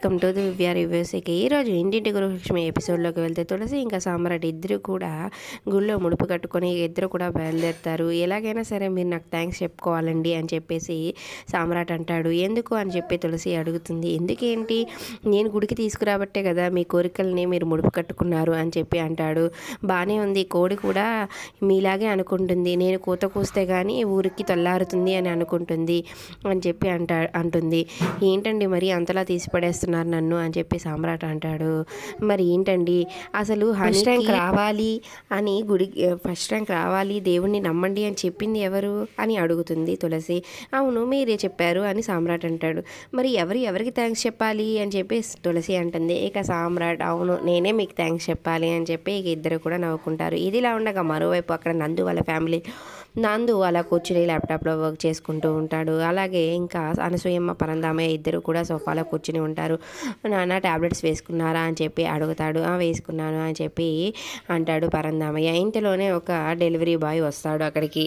welcome to the VR reviews ఇక ఈరోజు ఇంటింటి గృహలక్ష్మి ఎపిసోడ్లోకి వెళ్తే తులసి ఇంకా సామ్రాట్ ఇద్దరు కూడా గుళ్ళో ముడుపు కట్టుకొని ఇద్దరు కూడా బయలుదేరుతారు ఎలాగైనా సరే మీరు నాకు థ్యాంక్స్ చెప్పుకోవాలండి అని చెప్పేసి సామ్రాట్ అంటాడు ఎందుకు అని చెప్పి తులసి అడుగుతుంది ఎందుకేంటి నేను గుడికి తీసుకురాబట్టే కదా మీ కోరికల్ని మీరు ముడుపు కట్టుకున్నారు అని చెప్పి అంటాడు బాగానే ఉంది కోడి కూడా మీలాగే అనుకుంటుంది నేను కూత కూస్తే కానీ ఊరికి తెల్లారుతుంది అని అనుకుంటుంది అని చెప్పి అంటా అంటుంది ఏంటండి మరి అంతలా తీసి పడేస్తున్నారు నన్ను అని చెప్పి సామ్రాట్ అంటాడు మరి ఏంటండి అసలు ఫస్ట్ ర్యాంక్ రావాలి అని గుడి ఫస్ట్ ర్యాంక్ రావాలి దేవుణ్ణి నమ్మండి అని చెప్పింది ఎవరు అని అడుగుతుంది తులసి అవును మీరే చెప్పారు అని సామ్రాట్ అంటాడు మరి ఎవరు ఎవరికి థ్యాంక్స్ చెప్పాలి అని చెప్పి తులసి అంటుంది ఇక సామ్రాట్ అవును నేనే మీకు థ్యాంక్స్ చెప్పాలి అని చెప్పి ఇక ఇద్దరు కూడా నవ్వుకుంటారు ఇదిలా ఉండగా మరోవైపు అక్కడ నందు వాళ్ళ ఫ్యామిలీ నందు అలా కూర్చుని ల్యాప్టాప్లో వర్క్ చేసుకుంటూ ఉంటాడు అలాగే ఇంకా అనసూయమ్మ పరందామయ్య ఇద్దరు కూడా సోఫాలో కూర్చుని ఉంటారు నాన్న ట్యాబ్లెట్స్ వేసుకున్నారా అని చెప్పి అడుగుతాడు "ఆ, వేసుకున్నాను అని చెప్పి అంటాడు పరందామయ్య ఇంతలోనే ఒక డెలివరీ బాయ్ వస్తాడు అక్కడికి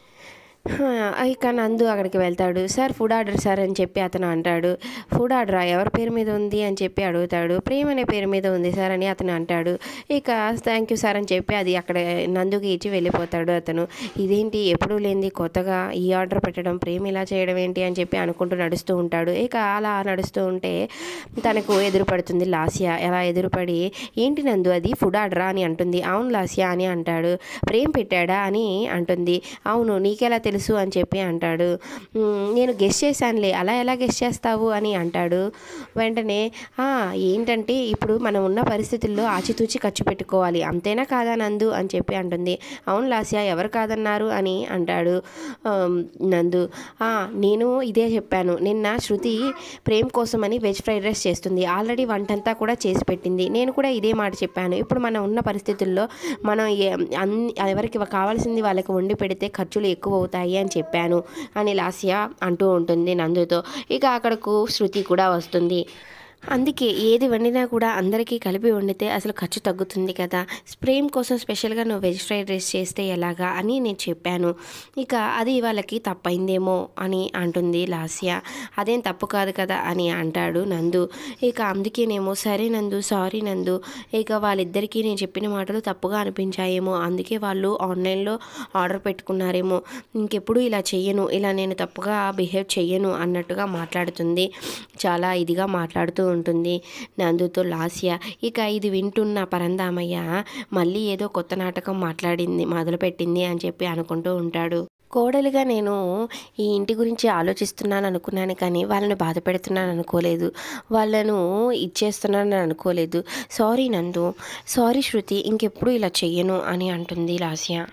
"హా, ఇక నందు అక్కడికి వెళ్తాడు సార్ ఫుడ్ ఆర్డర్ సార్ అని చెప్పి అతను అంటాడు ఫుడ్ ఆర్డరా ఎవరి పేరు మీద ఉంది అని చెప్పి అడుగుతాడు ప్రేమ్ అనే పేరు మీద ఉంది సార్ అని అతను అంటాడు ఇక థ్యాంక్ యూ సార్ అని చెప్పి అది అక్కడ నందుకి ఇచ్చి వెళ్ళిపోతాడు అతను ఇదేంటి ఎప్పుడూ లేనిది కొత్తగా ఈ ఆర్డర్ పెట్టడం ప్రేమ్ ఇలా చేయడం ఏంటి అని చెప్పి అనుకుంటూ నడుస్తూ ఉంటాడు ఇక అలా నడుస్తూ ఉంటే తనకు ఎదురుపడుతుంది లాస్య ఎలా ఎదురుపడి ఏంటి నందు అది ఫుడ్ ఆర్డరా అని అంటుంది అవును లాస్య అని అంటాడు ప్రేమ్ పెట్టాడా అని అంటుంది అవును నీకెలా తెలుసు అని చెప్పి అంటాడు "మ్, నేను గెస్ట్ చేశానులే అలా ఎలా గెస్ట్ చేస్తావు అని అంటాడు వెంటనే "ఆ, ఏంటంటే ఇప్పుడు మనం ఉన్న పరిస్థితుల్లో ఆచితూచి ఖర్చు పెట్టుకోవాలి అంతేనా కాదా నందు అని చెప్పి అంటుంది అవును లాస్య ఎవరు కాదన్నారు అని అంటాడు "ఆమ్, నందు "ఆ, నేను ఇదే చెప్పాను నిన్న శృతి ప్రేమ్ కోసమని వెజ్ ఫ్రైడ్ రైస్ చేస్తుంది ఆల్రెడీ వంటంతా కూడా చేసి పెట్టింది నేను కూడా ఇదే మాట చెప్పాను ఇప్పుడు మనం ఉన్న పరిస్థితుల్లో మనం ఏ- అన్ని ఎవరికి కావాల్సింది వాళ్ళకి వండి పెడితే ఖర్చులు ఎక్కువ అవుతాయి అని చెప్పాను అని లాస్య అంటూ ఉంటుంది నందుతో ఇక అక్కడకు శృతి కూడా వస్తుంది అందుకే ఏది వండినా కూడా అందరికీ కలిపి వండితే అసలు ఖర్చు తగ్గుతుంది కదా ప్రేమ్ కోసం స్పెషల్గా నువ్వు వెజ్ ఫ్రైడ్ రైస్ చేస్తే ఎలాగా అని నేను చెప్పాను ఇక అది వాళ్ళకి తప్పైందేమో అని అంటుంది లాస్య అదేం తప్పు కాదు కదా అని అంటాడు నందు ఇక అందుకేనేమో సరే నందు సారీ నందు ఇక వాళ్ళిద్దరికీ నేను చెప్పిన మాటలు తప్పుగా అనిపించాయేమో అందుకే వాళ్ళు ఆన్లైన్లో ఆర్డర్ పెట్టుకున్నారేమో ఇంకెప్పుడు ఇలా చెయ్యను ఇలా నేను తప్పుగా బిహేవ్ చెయ్యను అన్నట్టుగా మాట్లాడుతుంది చాలా ఇదిగా మాట్లాడుతూ ఉంటుంది నందుతో లాస్య ఇక ఇది వింటున్న పరందామయ్య మళ్ళీ ఏదో కొత్త నాటకం మాట్లాడింది మొదలుపెట్టింది అని చెప్పి అనుకుంటూ ఉంటాడు కోడలిగా నేను ఈ ఇంటి గురించి ఆలోచిస్తున్నాను అనుకున్నాను కానీ వాళ్ళని బాధ పెడుతున్నాను అనుకోలేదు వాళ్ళను ఇచ్చేస్తున్నాను అనుకోలేదు సారీ నందు సారీ శృతి ఇంకెప్పుడు ఇలా చెయ్యను అని అంటుంది లాస్య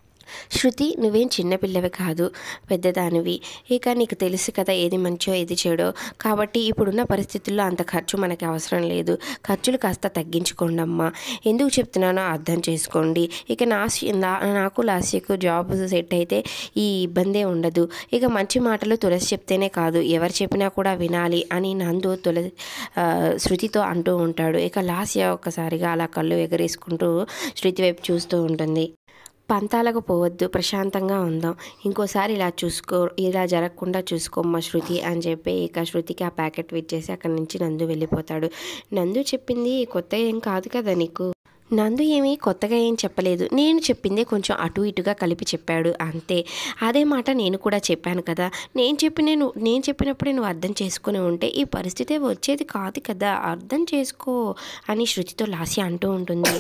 శృతి నువ్వేం చిన్నపిల్లవి కాదు పెద్దదానివి ఇక నీకు తెలుసు కదా ఏది మంచో ఏది చెడో కాబట్టి ఇప్పుడున్న పరిస్థితుల్లో అంత ఖర్చు మనకి అవసరం లేదు ఖర్చులు కాస్త తగ్గించుకోండి అమ్మా ఎందుకు చెప్తున్నానో అర్థం చేసుకోండి ఇక నా నా- నాకు లాస్యకు జాబ్ సెట్ అయితే ఈ ఇబ్బందే ఉండదు ఇక మంచి మాటలు తులసి చెప్తేనే కాదు ఎవరు చెప్పినా కూడా వినాలి అని నందు తులసి ఆ, శృతితో అంటూ ఉంటాడు ఇక లాస్య ఒక్కసారిగా అలా కళ్ళు ఎగరేసుకుంటూ శృతి వైపు చూస్తూ ఉంటుంది పంతాలకు పోవద్దు ప్రశాంతంగా ఉందాం ఇంకోసారి ఇలా చూసుకో ఇలా జరగకుండా చూసుకోమ్మా శృతి అని చెప్పి ఇక శృతికి ఆ ప్యాకెట్ ఇచ్చేసి అక్కడి నుంచి నందు వెళ్ళిపోతాడు నందు చెప్పింది కొత్త ఏం కాదు కదా నీకు నందు ఏమీ కొత్తగా ఏం చెప్పలేదు నేను చెప్పిందే కొంచెం అటు ఇటుగా కలిపి చెప్పాడు అంతే అదే మాట నేను కూడా చెప్పాను కదా నేను చెప్పిన నువ్వు నేను చెప్పినప్పుడే నువ్వు అర్థం చేసుకుని ఉంటే ఈ పరిస్థితి వచ్చేది కాదు కదా అర్థం చేసుకో అని శృతితో లాస్య అంటూ ఉంటుంది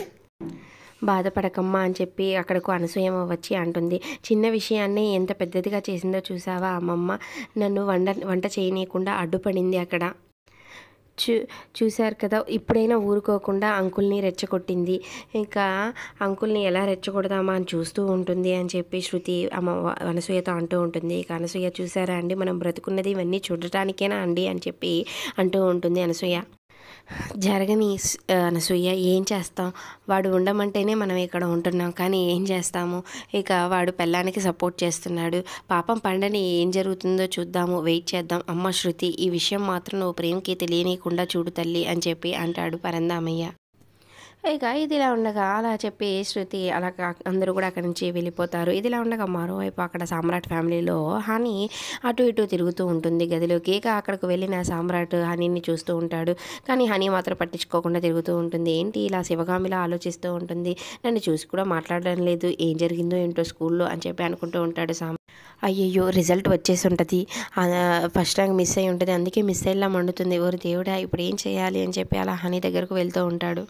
బాధపడకమ్మా అని చెప్పి అక్కడకు అనసూయమ్మ వచ్చి అంటుంది చిన్న విషయాన్ని ఎంత పెద్దదిగా చేసిందో చూసావా అమ్మమ్మ నన్ను వంట వంట చేయనీయకుండా అడ్డుపడింది అక్కడ చూ చూశారు కదా ఇప్పుడైనా ఊరుకోకుండా అంకుల్ని రెచ్చగొట్టింది ఇంకా అంకుల్ని ఎలా రెచ్చగొడదామా అని చూస్తూ ఉంటుంది అని చెప్పి శృతి అమ్మ అనసూయతో అంటూ ఉంటుంది ఇక అనసూయ చూసారా అండి మనం బ్రతుకున్నది ఇవన్నీ చూడటానికేనా అండి అని చెప్పి అంటూ ఉంటుంది అనసూయ జరగని స్- అనసూయ ఏం చేస్తాం వాడు ఉండమంటేనే మనం ఇక్కడ ఉంటున్నాం కానీ ఏం చేస్తాము ఇక వాడు పెళ్ళానికి సపోర్ట్ చేస్తున్నాడు పాపం పండని ఏం జరుగుతుందో చూద్దాము వెయిట్ చేద్దాం అమ్మ శృతి ఈ విషయం మాత్రం నువ్వు ప్రేమకి తెలియనీయకుండా చూడు తల్లి అని చెప్పి అంటాడు పరందామయ్య ఇక ఇదిలా ఉండగా అలా చెప్పి శృతి అలా కా- అందరూ కూడా అక్కడి నుంచి వెళ్ళిపోతారు ఇదిలా ఉండగా మరోవైపు అక్కడ సామ్రాట్ ఫ్యామిలీలో హనీ అటు ఇటు తిరుగుతూ ఉంటుంది గదిలోకి ఇక అక్కడికి వెళ్ళిన సామ్రాట్ హనీని చూస్తూ ఉంటాడు కానీ హనీ మాత్రం పట్టించుకోకుండా తిరుగుతూ ఉంటుంది ఏంటి ఇలా శివగామిలా ఆలోచిస్తూ ఉంటుంది నన్ను చూసి కూడా మాట్లాడడం లేదు ఏం జరిగిందో ఏంటో స్కూల్లో అని చెప్పి అనుకుంటూ ఉంటాడు సామ్ అయ్యయ్యో రిజల్ట్ వచ్చేసి ఉంటుంది ఫస్ట్ ర్యాంక్ మిస్ అయి ఉంటుంది అందుకే మిస్ అయ్యేలా మండుతుంది ఎవరు దేవుడా ఇప్పుడు ఏం చేయాలి అని చెప్పి అలా హనీ దగ్గరకు వెళ్తూ ఉంటాడు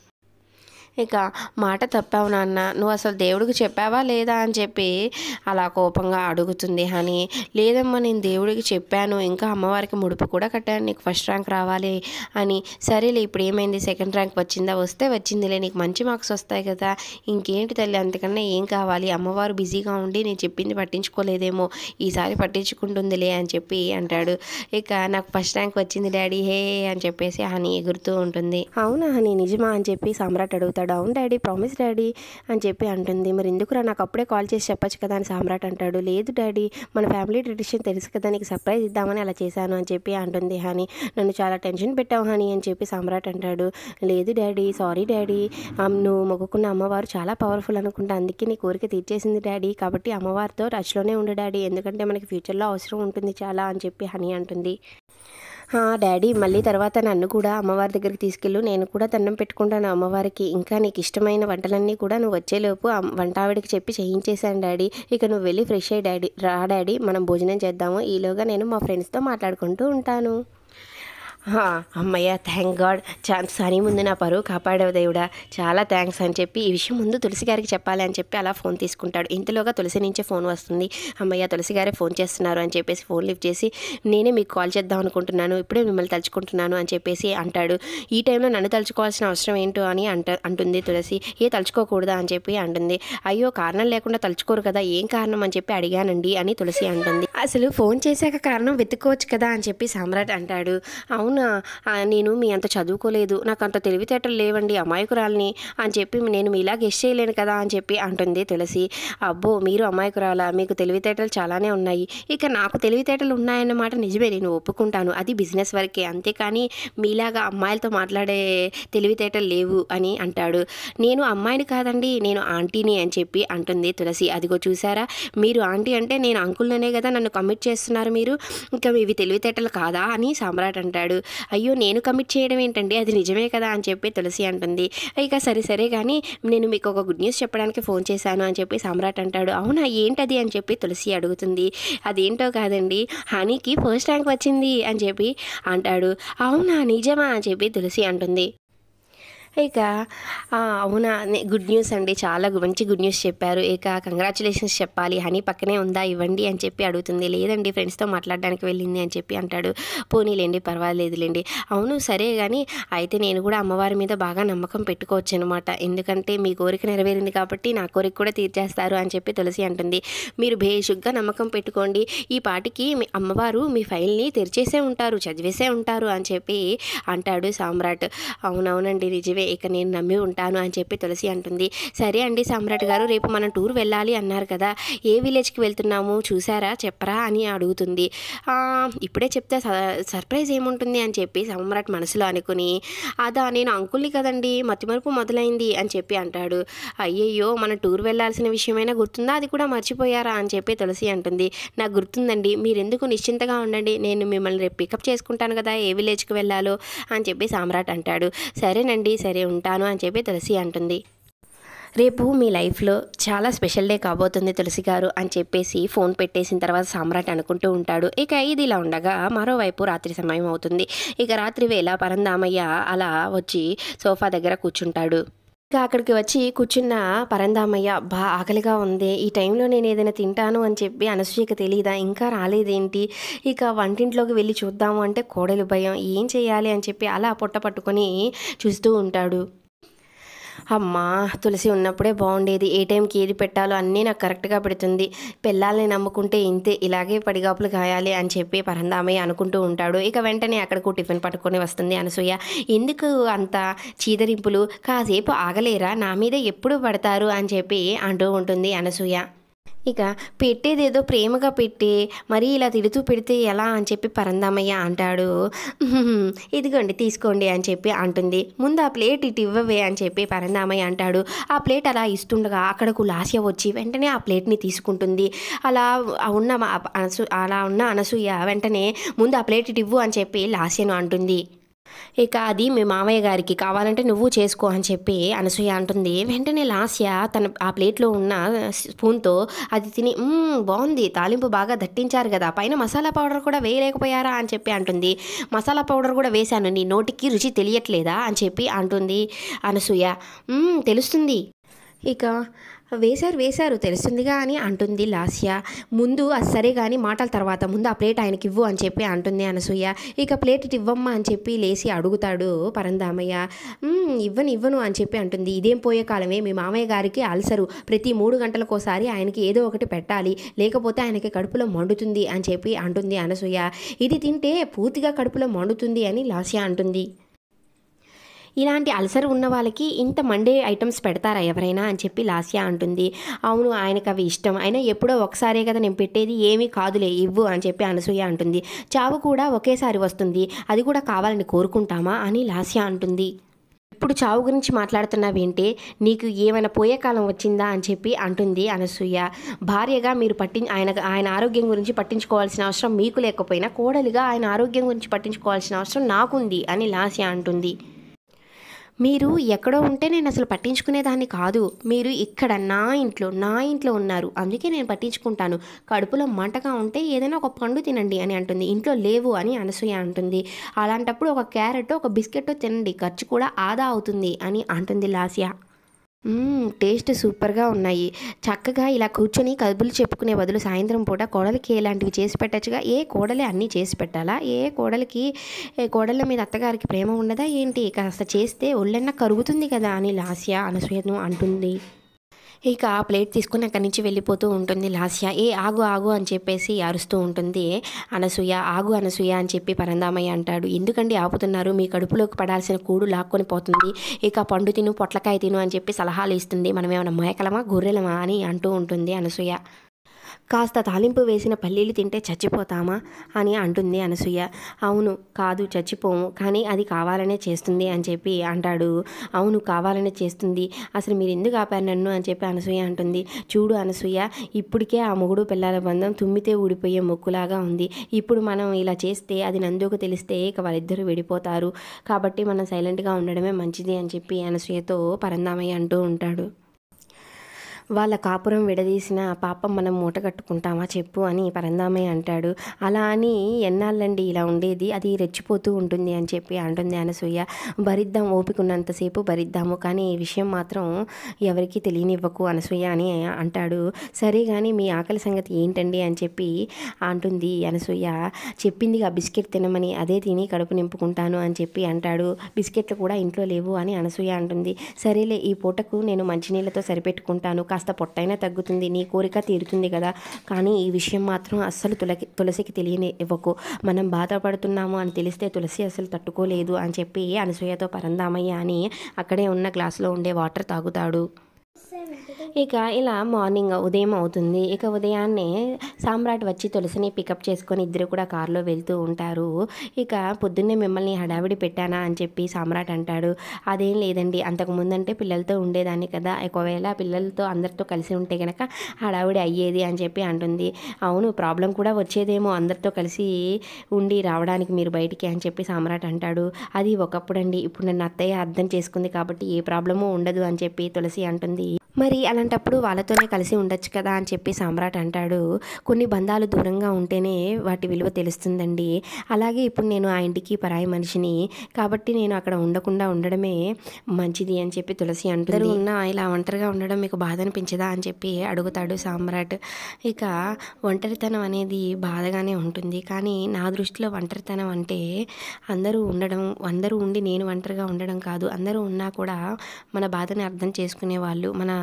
ఇక మాట తప్పావు నాన్న నువ్వు అసలు దేవుడికి చెప్పావా లేదా అని చెప్పి అలా కోపంగా అడుగుతుంది హనీ లేదమ్మా నేను దేవుడికి చెప్పాను ఇంకా అమ్మవారికి ముడుపు కూడా కట్టాను నీకు ఫస్ట్ ర్యాంక్ రావాలి అని సరేలే ఇప్పుడు ఏమైంది సెకండ్ ర్యాంక్ వచ్చిందా వస్తే వచ్చిందిలే నీకు మంచి మార్క్స్ వస్తాయి కదా ఇంకేంటి తల్లి అంతకన్నా ఏం కావాలి అమ్మవారు బిజీగా ఉండి నేను చెప్పింది పట్టించుకోలేదేమో ఈసారి పట్టించుకుంటుందిలే అని చెప్పి అంటాడు ఇక నాకు ఫస్ట్ ర్యాంక్ వచ్చింది డాడీ హే అని చెప్పేసి హనీ ఎగురుతూ ఉంటుంది అవునా హనీ నిజమా అని చెప్పి సామ్రాట్ అడుగుతాడు అవును డాడీ ప్రామిస్ డాడీ అని చెప్పి అంటుంది మరి ఎందుకురా నాకు అప్పుడే కాల్ చేసి చెప్పొచ్చు కదా అని సామ్రాట్ అంటాడు లేదు డాడీ మన ఫ్యామిలీ ట్రెడిషన్ తెలుసు కదా నీకు సర్ప్రైజ్ ఇద్దామని అలా చేశాను అని చెప్పి అంటుంది హనీ నన్ను చాలా టెన్షన్ పెట్టావు హనీ అని చెప్పి సామ్రాట్ అంటాడు లేదు డాడీ సారీ డాడీ ఆమ్, నువ్వు మొక్కుకున్న అమ్మవారు చాలా పవర్ఫుల్ అనుకుంటా అందుకే నీ కోరిక తీర్చేసింది డాడీ కాబట్టి అమ్మవారితో టచ్లోనే ఉండు డాడీ ఎందుకంటే మనకి ఫ్యూచర్లో అవసరం ఉంటుంది చాలా అని చెప్పి హనీ అంటుంది "ఆ, డాడీ మళ్ళీ తర్వాత నన్ను కూడా అమ్మవారి దగ్గరికి తీసుకెళ్ళు నేను కూడా దండం పెట్టుకుంటాను అమ్మవారికి ఇంకా నీకు ఇష్టమైన వంటలన్నీ కూడా నువ్వు వచ్చేలోపు అమ్- వంట ఆవిడకి చెప్పి చేయించేశాను డాడీ ఇక నువ్వు వెళ్ళి ఫ్రెష్ అయ్యి డాడీ రా డాడీ మనం భోజనం చేద్దాము ఈలోగా నేను మా ఫ్రెండ్స్తో మాట్లాడుకుంటూ ఉంటాను "హా, అమ్మయ్య థ్యాంక్ గాడ్ ఛాన్స్ అని ముందు నా పరువు కాపాడావు దేవుడా చాలా థ్యాంక్స్ అని చెప్పి ఈ విషయం ముందు తులసి గారికి చెప్పాలి అని చెప్పి అలా ఫోన్ తీసుకుంటాడు ఇంతలోగా తులసి నుంచే ఫోన్ వస్తుంది అమ్మయ్య తులసి గారే ఫోన్ చేస్తున్నారు అని చెప్పేసి ఫోన్ లిఫ్ట్ చేసి నేనే మీకు కాల్ చేద్దాం అనుకుంటున్నాను ఇప్పుడే మిమ్మల్ని తలుచుకుంటున్నాను అని చెప్పేసి అంటాడు ఈ టైంలో నన్ను తలుచుకోవాల్సిన అవసరం ఏంటో అని అంట అంటుంది తులసి ఏ తలుచుకోకూడదా అని చెప్పి అంటుంది అయ్యో కారణం లేకుండా తలుచుకోరు కదా ఏం కారణం అని చెప్పి అడిగానండి అని తులసి అంటుంది అసలు ఫోన్ చేశాక కారణం వెతుక్కోవచ్చు కదా అని చెప్పి సామ్రాట్ అంటాడు అవునా ఆ, నేను మీ అంత చదువుకోలేదు నాకు అంత తెలివితేటలు లేవండి అమాయకురాల్ని అని చెప్పి నేను మీలా గెస్ట్ చేయలేను కదా అని చెప్పి అంటుంది తులసి అబ్బో మీరు అమాయకురాలా మీకు తెలివితేటలు చాలానే ఉన్నాయి ఇక నాకు తెలివితేటలు ఉన్నాయన్నమాట నిజమే నేను ఒప్పుకుంటాను అది బిజినెస్ వరకే అంతేకాని మీలాగా అమ్మాయిలతో మాట్లాడే తెలివితేటలు లేవు అని అంటాడు నేను అమ్మాయిని కాదండి నేను ఆంటీని అని చెప్పి అంటుంది తులసి అదిగో చూసారా మీరు ఆంటీ అంటే నేను అంకుల్లోనే కదా నన్ను కమిట్ చేస్తున్నారు మీరు ఇంకా ఇవి తెలివితేటలు కాదా అని సామ్రాట్ అంటాడు అయ్యో నేను కమిట్ చేయడం ఏంటండి అది నిజమే కదా అని చెప్పి తులసి అంటుంది ఇక సరే సరే కానీ నేను మీకు ఒక గుడ్ న్యూస్ చెప్పడానికి ఫోన్ చేశాను అని చెప్పి సామ్రాట్ అంటాడు అవునా ఏంటది అని చెప్పి తులసి అడుగుతుంది అదేంటో కాదండి హనీకి ఫస్ట్ ర్యాంక్ వచ్చింది అని చెప్పి అంటాడు అవునా నిజమా అని చెప్పి తులసి అంటుంది ఇక ఆ, అవునా నే- గుడ్ న్యూస్ అండి చాలా గు- మంచి గుడ్ న్యూస్ చెప్పారు ఇక కంగ్రాచులేషన్స్ చెప్పాలి హనీ పక్కనే ఉందా ఇవ్వండి అని చెప్పి అడుగుతుంది లేదండి ఫ్రెండ్స్తో మాట్లాడడానికి వెళ్ళింది అని చెప్పి అంటాడు పోనీలేండి పర్వాలేదులేండి అవును సరే కానీ అయితే నేను కూడా అమ్మవారి మీద బాగా నమ్మకం పెట్టుకోవచ్చు అనమాట ఎందుకంటే మీ కోరిక నెరవేరింది కాబట్టి నా కోరిక కూడా తీర్చేస్తారు అని చెప్పి తులసి అంటుంది మీరు భేషుగ్గా నమ్మకం పెట్టుకోండి ఈ పాటికి మీ అమ్మవారు మీ ఫైల్ని తెరిచేసే ఉంటారు చదివేసే ఉంటారు అని చెప్పి అంటాడు సామ్రాట్ అవునవునండి నిజమే ఇక నేను నమ్మి ఉంటాను అని చెప్పి తులసి అంటుంది సరే అండి సామ్రాట్ గారు రేపు మనం టూర్ వెళ్ళాలి అన్నారు కదా ఏ విలేజ్కి వెళ్తున్నాము చూసారా చెప్పరా అని అడుగుతుంది "ఆ, ఇప్పుడే చెప్తే స- సర్ప్రైజ్ ఏముంటుంది అని చెప్పి సామ్రాట్ మనసులో అనుకుని అదా నేను అంకుల్ని కదండి మతిమరుపు మొదలైంది అని చెప్పి అంటాడు అయ్యయ్యో మనం టూర్ వెళ్ళాల్సిన విషయమైనా గుర్తుందా అది కూడా మర్చిపోయారా అని చెప్పి తులసి అంటుంది నాకు గుర్తుందండి మీరెందుకు నిశ్చింతగా ఉండండి నేను మిమ్మల్ని రేపు పికప్ చేసుకుంటాను కదా ఏ విలేజ్కి వెళ్ళాలో అని చెప్పి సామ్రాట్ అంటాడు సరేనండి సరే ఉంటాను అని చెప్పి తులసి అంటుంది రేపు మీ లైఫ్లో చాలా స్పెషల్ డే కాబోతుంది తులసి గారు అని చెప్పేసి ఫోన్ పెట్టేసిన తర్వాత సామ్రాట్ అనుకుంటూ ఉంటాడు ఇక ఇది ఇలా ఉండగా మరోవైపు రాత్రి సమయం అవుతుంది ఇక రాత్రి వేళ పరందామయ్య అలా వచ్చి సోఫా దగ్గర కూర్చుంటాడు ఇక అక్కడికి వచ్చి కూర్చున్న పరందామయ్య బా ఆకలిగా ఉంది ఈ టైంలో నేను ఏదైనా తింటాను అని చెప్పి అనసూయకి తెలియదా ఇంకా రాలేదేంటి ఇక వంటింట్లోకి వెళ్ళి చూద్దాము అంటే కోడలు భయం ఏం చేయాలి అని చెప్పి అలా పొట్ట పట్టుకొని చూస్తూ ఉంటాడు అమ్మా తులసి ఉన్నప్పుడే బాగుండేది ఏ టైంకి ఏది పెట్టాలో అన్నీ నాకు కరెక్ట్గా పెడుతుంది పిల్లల్ని నమ్ముకుంటే ఇంతే ఇలాగే పడిగాపులు కాయాలి అని చెప్పి పరందామయ్య అనుకుంటూ ఉంటాడు ఇక వెంటనే అక్కడకు టిఫిన్ పట్టుకొని వస్తుంది అనసూయ ఎందుకు అంత చీదరింపులు కాసేపు ఆగలేరా నా మీద ఎప్పుడు పడతారు అని చెప్పి అంటూ ఉంటుంది అనసూయ ఇక పెట్టేదేదో ప్రేమగా పెట్టి మరీ ఇలా తిడుతూ పెడితే ఎలా అని చెప్పి పరందామయ్య అంటాడు "ఉహుం, ఇదిగోండి తీసుకోండి అని చెప్పి అంటుంది ముందు ఆ ప్లేట్ ఇటు ఇవ్వవే అని చెప్పి పరందామయ్య అంటాడు ఆ ప్లేట్ అలా ఇస్తుండగా అక్కడకు లాస్య వచ్చి వెంటనే ఆ ప్లేట్ని తీసుకుంటుంది అలా ఉన్న మా- అనసు అలా ఉన్న అనసూయ వెంటనే ముందు ఆ ప్లేట్ ఇటు ఇవ్వు అని చెప్పి లాస్యను అంటుంది ఇక అది మీ మామయ్య గారికి కావాలంటే నువ్వు చేసుకో అని చెప్పి అనసూయ అంటుంది వెంటనే లాస్య తన ఆ ప్లేట్లో ఉన్న స్పూన్తో అది తిని "మ్మ్, బాగుంది తాలింపు బాగా దట్టించారు కదా పైన మసాలా పౌడర్ కూడా వేయలేకపోయారా అని చెప్పి అంటుంది మసాలా పౌడర్ కూడా వేశాను నీ నోటికి రుచి తెలియట్లేదా అని చెప్పి అంటుంది అనసూయ "మ్మ్, తెలుస్తుంది ఇక వేశారు వేశారు తెలుస్తుందిగా అని అంటుంది లాస్య ముందు అది సరే కానీ మాటల తర్వాత ముందు ఆ ప్లేట్ ఆయనకి ఇవ్వు అని చెప్పి అంటుంది అనసూయ ఇక ప్లేట్ ఇటు ఇవ్వమ్మా అని చెప్పి లేచి అడుగుతాడు పరందామయ్య "మ్మ్, ఇవ్వను ఇవ్వను అని చెప్పి అంటుంది ఇదేం పోయే కాలమే మీ మామయ్య గారికి అల్సరు ప్రతి మూడు గంటలకోసారి ఆయనకి ఏదో ఒకటి పెట్టాలి లేకపోతే ఆయనకి కడుపులో మండుతుంది అని చెప్పి అంటుంది అనసూయ ఇది తింటే పూర్తిగా కడుపులో మండుతుంది అని లాస్య అంటుంది ఇలాంటి అల్సర్ ఉన్న వాళ్ళకి ఇంత మండే ఐటమ్స్ పెడతారా ఎవరైనా అని చెప్పి లాస్య అంటుంది అవును ఆయనకు అవి ఇష్టం అయినా ఎప్పుడో ఒకసారే కదా నేను పెట్టేది ఏమీ కాదులే ఇవ్వు అని చెప్పి అనసూయ అంటుంది చావు కూడా ఒకేసారి వస్తుంది అది కూడా కావాలని కోరుకుంటామా అని లాస్య అంటుంది ఇప్పుడు చావు గురించి మాట్లాడుతున్నావేంటే నీకు ఏమైనా పోయే కాలం వచ్చిందా అని చెప్పి అంటుంది అనసూయ భార్యగా మీరు పట్టి ఆయన ఆయన ఆరోగ్యం గురించి పట్టించుకోవాల్సిన అవసరం మీకు లేకపోయినా కోడలిగా ఆయన ఆరోగ్యం గురించి పట్టించుకోవాల్సిన అవసరం నాకుంది అని లాస్య అంటుంది మీరు ఎక్కడో ఉంటే నేను అసలు పట్టించుకునేదాన్ని కాదు మీరు ఇక్కడ నా ఇంట్లో నా ఇంట్లో ఉన్నారు అందుకే నేను పట్టించుకుంటాను కడుపులో మంటగా ఉంటే ఏదైనా ఒక పండు తినండి అని అంటుంది ఇంట్లో లేవు అని అనసూయ అంటుంది అలాంటప్పుడు ఒక క్యారెట్ ఒక బిస్కెట్ తినండి ఖర్చు కూడా ఆదా అవుతుంది అని అంటుంది లాస్య మ్మ్, టేస్ట్ సూపర్గా ఉన్నాయి చక్కగా ఇలా కూర్చొని కబుర్లు చెప్పుకునే బదులు సాయంత్రం పూట కోడలికి ఇలాంటివి చేసి పెట్టచ్చుగా ఏ కోడలే అన్నీ చేసి పెట్టాలా ఏ కోడలికి ఏ కోడళ్ళ మీద అత్తగారికి ప్రేమ ఉండదా ఏంటి కాస్త చేస్తే ఒళ్ళన్న కరుగుతుంది కదా అని లాస్య అనసూయను అంటుంది ఇక ఆ ప్లేట్ తీసుకుని అక్కడి నుంచి వెళ్ళిపోతూ ఉంటుంది లాస్య ఏ ఆగు ఆగు అని చెప్పేసి అరుస్తూ ఉంటుంది అనసూయ ఆగు అనసూయ అని చెప్పి పరందామయ్య అంటాడు ఎందుకండి ఆపుతున్నారు మీ కడుపులోకి పడాల్సిన కూడు లాక్కొని పోతుంది ఇక పండు తిను పొట్లకాయ తిను అని చెప్పి సలహాలు ఇస్తుంది మనం ఏమైనా మేకలమా గొర్రెలమా అని అంటూ ఉంటుంది అనసూయ కాస్త తాలింపు వేసిన పల్లీలు తింటే చచ్చిపోతామా అని అంటుంది అనసూయ అవును కాదు చచ్చిపోము కానీ అది కావాలనే చేస్తుంది అని చెప్పి అంటాడు అవును కావాలనే చేస్తుంది అసలు మీరు ఎందుకు ఆపారు నన్ను అని చెప్పి అనసూయ అంటుంది చూడు అనసూయ ఇప్పటికే ఆ మొగుడు పిల్లల బంధం తుమ్మితే ఊడిపోయే మొక్కులాగా ఉంది ఇప్పుడు మనం ఇలా చేస్తే అది నందుకు తెలిస్తే ఇక వాళ్ళిద్దరూ విడిపోతారు కాబట్టి మనం సైలెంట్గా ఉండడమే మంచిది అని చెప్పి అనసూయతో పరందామయ్య అంటూ ఉంటాడు వాళ్ళ కాపురం విడదీసిన పాపం మనం మూట కట్టుకుంటామా చెప్పు అని పరందామయ్య అంటాడు అలా అని ఎన్నాళ్ళండి ఇలా ఉండేది అది రెచ్చిపోతూ ఉంటుంది అని చెప్పి అంటుంది అనసూయ భరిద్దాం ఓపికన్నంతసేపు భరిద్దాము కానీ ఈ విషయం మాత్రం ఎవరికీ తెలియనివ్వకు అనసూయ అని అంటాడు సరే కానీ మీ ఆకలి సంగతి ఏంటండి అని చెప్పి అంటుంది అనసూయ చెప్పిందిగా బిస్కెట్ తినమని అదే తిని కడుపు నింపుకుంటాను అని చెప్పి అంటాడు బిస్కెట్లు కూడా ఇంట్లో లేవు అని అనసూయ అంటుంది సరేలే ఈ పూటకు నేను మంచినీళ్ళతో సరిపెట్టుకుంటాను కాస్త పొట్టైనా తగ్గుతుంది నీ కోరిక తీరుతుంది కదా కానీ ఈ విషయం మాత్రం అస్సలు తులకి తులసికి తెలియని ఇవ్వకు మనం బాధపడుతున్నాము అని తెలిస్తే తులసి అసలు తట్టుకోలేదు అని చెప్పి అనసూయతో పరందామయ్య అని అక్కడే ఉన్న గ్లాసులో ఉండే వాటర్ తాగుతాడు ఇక ఇలా మార్నింగ్ ఉదయం అవుతుంది ఇక ఉదయాన్నే సామ్రాట్ వచ్చి తులసిని పికప్ చేసుకొని ఇద్దరు కూడా కారులో వెళ్తూ ఉంటారు ఇక పొద్దున్నే మిమ్మల్ని హడావిడి పెట్టానా అని చెప్పి సామ్రాట్ అంటాడు అదేం లేదండి అంతకు ముందంటే పిల్లలతో ఉండేదాన్ని కదా ఒకవేళ పిల్లలతో అందరితో కలిసి ఉంటే గనక హడావిడి అయ్యేది అని చెప్పి అంటుంది అవును ప్రాబ్లం కూడా వచ్చేదేమో అందరితో కలిసి ఉండి రావడానికి మీరు బయటికి అని చెప్పి సామ్రాట్ అంటాడు అది ఒకప్పుడండి ఇప్పుడు నన్ను అత్తయ్య అర్థం చేసుకుంది కాబట్టి ఏ ప్రాబ్లము ఉండదు అని చెప్పి తులసి అంటుంది మరి అలాంటప్పుడు వాళ్ళతోనే కలిసి ఉండొచ్చు కదా అని చెప్పి సామ్రాట్ అంటాడు కొన్ని బంధాలు దూరంగా ఉంటేనే వాటి విలువ తెలుస్తుందండి అలాగే ఇప్పుడు నేను ఆ ఇంటికి పరాయి మనిషిని కాబట్టి నేను అక్కడ ఉండకుండా ఉండడమే మంచిది అని చెప్పి తులసి అంటారు ఉన్న ఇలా ఒంటరిగా ఉండడం మీకు బాధ అనిపించదా అని చెప్పి అడుగుతాడు సామ్రాట్ ఇక ఒంటరితనం అనేది బాధగానే ఉంటుంది కానీ నా దృష్టిలో ఒంటరితనం అంటే అందరూ ఉండడం అందరూ ఉండి నేను ఒంటరిగా ఉండడం కాదు అందరూ ఉన్నా కూడా మన బాధని అర్థం చేసుకునే వాళ్ళు మన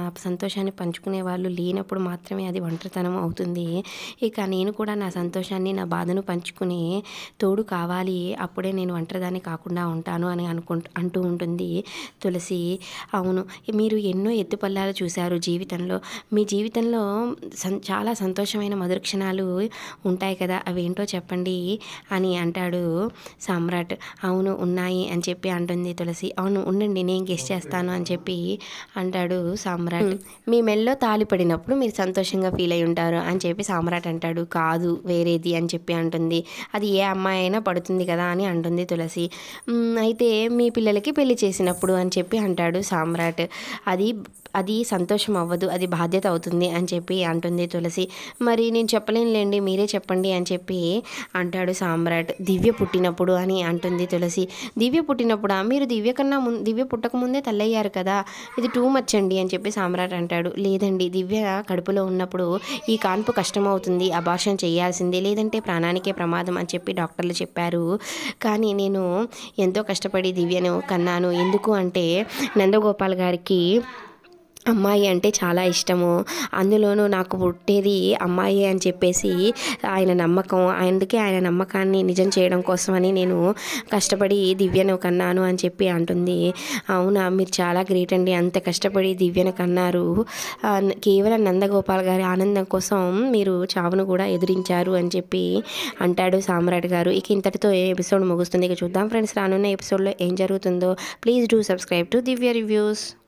సంతోషాన్ని పంచుకునే వాళ్ళు లేనప్పుడు మాత్రమే అది ఒంటరితనం అవుతుంది ఇక నేను కూడా నా సంతోషాన్ని నా బాధను పంచుకునే తోడు కావాలి అప్పుడే నేను ఒంటరిదాన్ని కాకుండా ఉంటాను అని అనుకు అంటూ ఉంటుంది తులసి అవును మీరు ఎన్నో ఎత్తుపల్లాలు చూశారు జీవితంలో మీ జీవితంలో సం చాలా సంతోషమైన మధుర క్షణాలు ఉంటాయి కదా అవి ఏంటో చెప్పండి అని అంటాడు సామ్రాట్ అవును ఉన్నాయి అని చెప్పి అంటుంది తులసి అవును ఉండండి నేను గెస్ట్ చేస్తాను అని చెప్పి అంటాడు సామ్రాట్ మీ మెల్లో తాలి పడినప్పుడు మీరు సంతోషంగా ఫీల్ అయి ఉంటారు అని చెప్పి సామ్రాట్ అంటాడు కాదు వేరేది అని చెప్పి అంటుంది అది ఏ అమ్మాయి అయినా పడుతుంది కదా అని అంటుంది తులసి "మ్, అయితే మీ పిల్లలకి పెళ్లి చేసినప్పుడు అని చెప్పి అంటాడు సామ్రాట్ అది అది సంతోషం అవ్వదు అది బాధ్యత అవుతుంది అని చెప్పి అంటుంది తులసి మరి నేను చెప్పలేనులేండి మీరే చెప్పండి అని చెప్పి అంటాడు సామ్రాట్ దివ్య పుట్టినప్పుడు అని అంటుంది తులసి దివ్య పుట్టినప్పుడా మీరు దివ్య కన్నా ముందు దివ్య పుట్టక ముందే తల్లయ్యారు కదా ఇది టూ మచ్ అండి అని చెప్పి సామ్రాట్ అంటాడు లేదండి దివ్య కడుపులో ఉన్నప్పుడు ఈ కాన్పు కష్టమవుతుంది అబార్షన్ చేయాల్సిందే లేదంటే ప్రాణానికే ప్రమాదం అని చెప్పి డాక్టర్లు చెప్పారు కానీ నేను ఎంతో కష్టపడి దివ్యను కన్నాను ఎందుకు అంటే నందగోపాల్ గారికి అమ్మాయి అంటే చాలా ఇష్టము అందులోనూ నాకు పుట్టేది అమ్మాయి అని చెప్పేసి ఆయన నమ్మకం అందుకే ఆయన నమ్మకాన్ని నిజం చేయడం కోసమని నేను కష్టపడి దివ్యను కన్నాను అని చెప్పి అంటుంది అవునా మీరు చాలా గ్రేట్ అండి అంత కష్టపడి దివ్యను కన్నారు ఆ, కేవలం నందగోపాల్ గారి ఆనందం కోసం మీరు చావును కూడా ఎదిరించారు అని చెప్పి అంటాడు సామ్రాట్ గారు ఇక ఇంతటితో ఏ ఎపిసోడ్ ముగుస్తుంది ఇక చూద్దాం ఫ్రెండ్స్ రానున్న ఎపిసోడ్లో ఏం జరుగుతుందో please do subscribe to Divya reviews